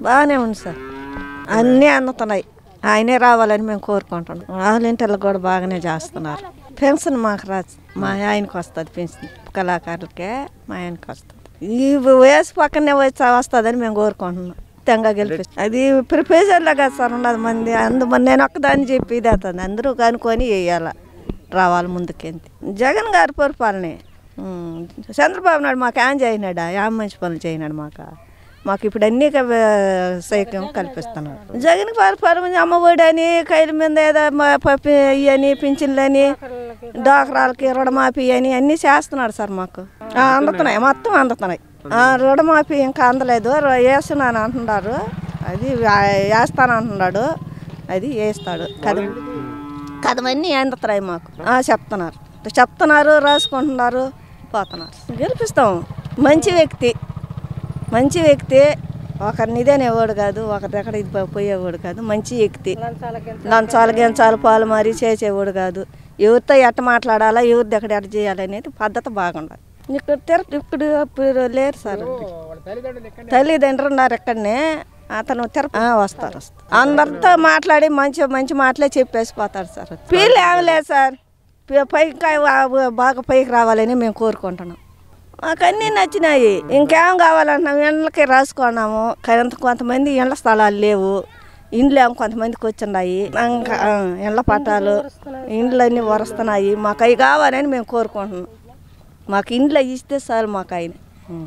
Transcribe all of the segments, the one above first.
బాగానే ఉంది సార్ అన్నీ అందుతున్నాయి ఆయనే రావాలని మేము కోరుకుంటున్నాం వాళ్ళింటిలో కూడా బాగానే చేస్తున్నారు పెన్షన్ మాకు రా మా ఆయనకి వస్తుంది పెన్షన్ కళాకారులకే మా ఆయనకి వస్తుంది ఈ వయసు పక్కనే వచ్చి వస్తుందని మేము కోరుకుంటున్నాం తెంగా గెలిపిస్తాం అది ప్రిపేజర్లో కదా సార్ ఉన్నది మంది అందు నేను ఒక్కదాన్ని చెప్పి ఇది అవుతుంది అందరూ కనుక్కొని వేయాల రావాలి ముందుకెంతి జగన్ గారి పరిపాలనే ఉమ్, చంద్రబాబు నాయుడు మాకు ఏం చేయనాడా ఏం మంచి పనులు చేయనాడు మాకు మాకు ఇప్పుడు అన్ని క- సైక్యం కల్పిస్తున్నాడు జగన్ పరిపాలన అమ్మఒడి అని కైల మీద ఏదో మ- పప్పి ఇవని పింఛన్లని డాక్రాలకి రుణమాఫీ అని అన్నీ చేస్తున్నాడు సార్ మాకు ఆ, అందుతున్నాయి మొత్తం అందుతున్నాయి ఆ, రుణమాఫీ ఇంకా అందలేదు రు- వేస్తున్నాను అంటున్నారు అది వే- వేస్తాను అంటున్నాడు అది వేస్తాడు కదా కథమన్నీ అందుతున్నాయి మాకు ఆ, చెప్తున్నారు చెప్తున్నారు రాసుకుంటున్నారు పోతున్నారు గెలిపిస్తాం మంచి వ్యక్తి మంచి వ్యక్తి ఒకరిని ఇదేనేవాడు కాదు ఒకరి దగ్గర ఇది పో- పోయేవాడు కాదు మంచి వ్యక్తి లంచాలు గించాలు పాలు మారి చేసేవాడు కాదు ఎవరితో ఎట్ట మాట్లాడాలా ఎవరి దగ్గర ఎట్ట చేయాలనేది పద్ధతి బాగుండాలి ఇక్కడ తిర ఇప్పుడు ఇప్పుడు లేరు సార్ తల్లిదండ్రులు ఉన్నారు ఇక్కడనే అతను తిర ఆ, వస్తారు వస్తారు అందరితో మాట్లాడి మంచి మంచి మాటలే చెప్పేసి పోతాడు సార్ పీలు ఏమి లేదు సార్ పై- పైకి కా- బాగా పైకి రావాలని మేము కోరుకుంటున్నాం మాకు అన్నీ నచ్చినాయి ఇంకేం కావాలంటున్నాం ఇండ్లకి రాసుకున్నాము కొంత కొంతమంది ఇండ్ల స్థలాలు లేవు ఇండ్లు ఏమో కొంతమందికి వచ్చిన్నాయి ఇంకా ఆ, ఇండ్ల పట్టాలు ఇండ్లన్నీ వరుస్తున్నాయి మాకు అవి కావాలని మేము కోరుకుంటున్నాం మాకు ఇండ్లు ఇస్తే చాలు మాకు ఆయన ఉం.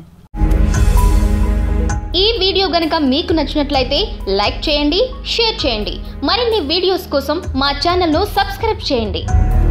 ఈ వీడియో గనుక మీకు నచ్చినట్లయితే లైక్ చేయండి షేర్ చేయండి మరిన్ని వీడియోస్ కోసం మా ఛానల్ను సబ్స్క్రైబ్ చేయండి